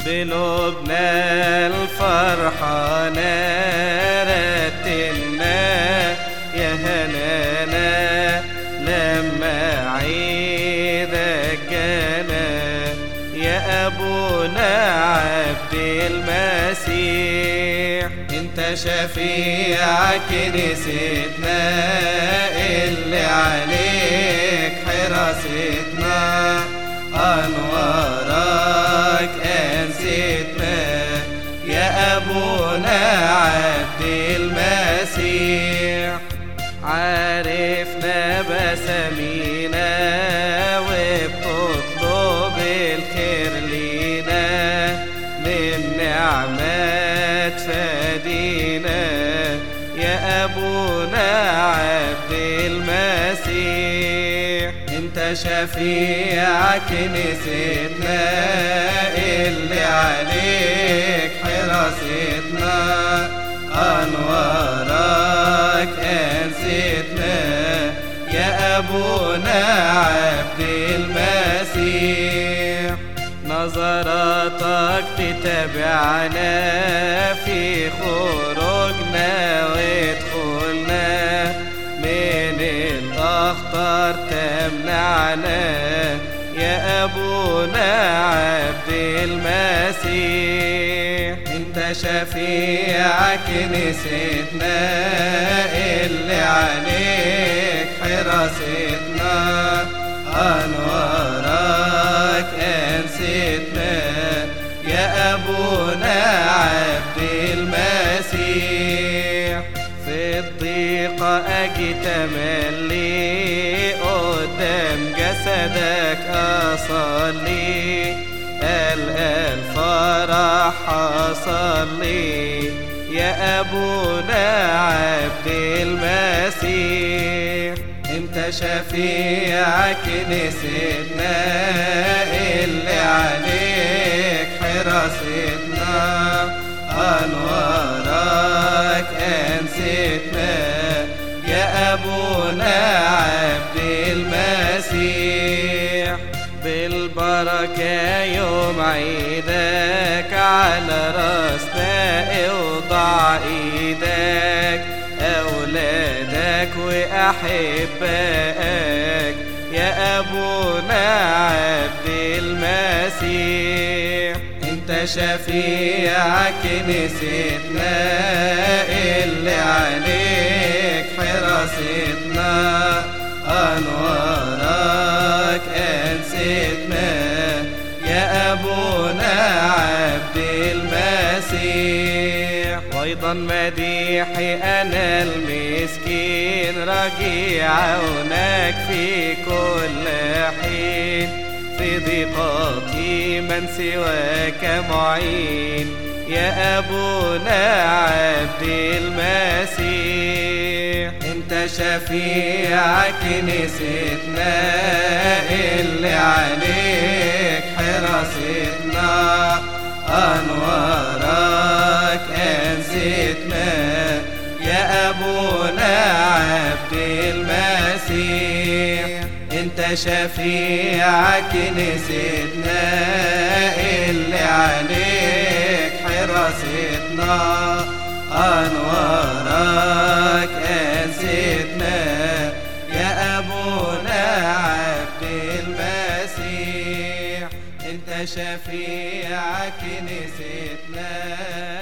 بلبنا الفرحانة رتلنا يا هنانا لما عيدك جانا يا أبونا عبد المسيح انت شفيع كنيستنا اللي عليك حراستنا أنوارك أنستنا يا أبونا عبد المسيح عارفنا بسمينا وبتطلب الخير لينا من نعمة فدينا يا أبونا عبد المسيح انت شفيع كنيستنا اللي عليك حراستنا أنوارك أنستنا يا أبونا عبد المسيح نظراتك تتبعنا في خروجنا ودخولنا من الأخطار تمنعنا يا أبونا عبد المسيح انت شفيع كنيستنا اللي عليك حراستنا أنوارك أنستنا يا أبونا عبد المسيح في الضيقة أجي تملي قدام جسدك أصلي ألقى الفرح حصل لي يا أبونا عبد المسيح انت شفيع كنيستنا اللي عليك حراستنا أنوارك أنستنا يا أبونا عبد المسيح بالبركة يوم عيدك على راسنا اوضع ايدك أولادك وأحبائك يا أبونا عبد المسيح انت شفيع كنيستنا اللي عليك حراستنا أنوارك أنستنا يا أبونا عبد المسيح وأيضا مديحي أنا المسكين رجيع عونك في كل حين في ضيقاتي من سواك معين يا أبونا عبد المسيح انت شفيع كنيستنا اللي عليك حراستنا أنوارك أنستنا يا أبونا عبد المسيح انت شفيع كنيستنا اللي عليك حراستنا أنوارك أنستنا يا أبونا عبد المسيح انت شفيع كنيستنا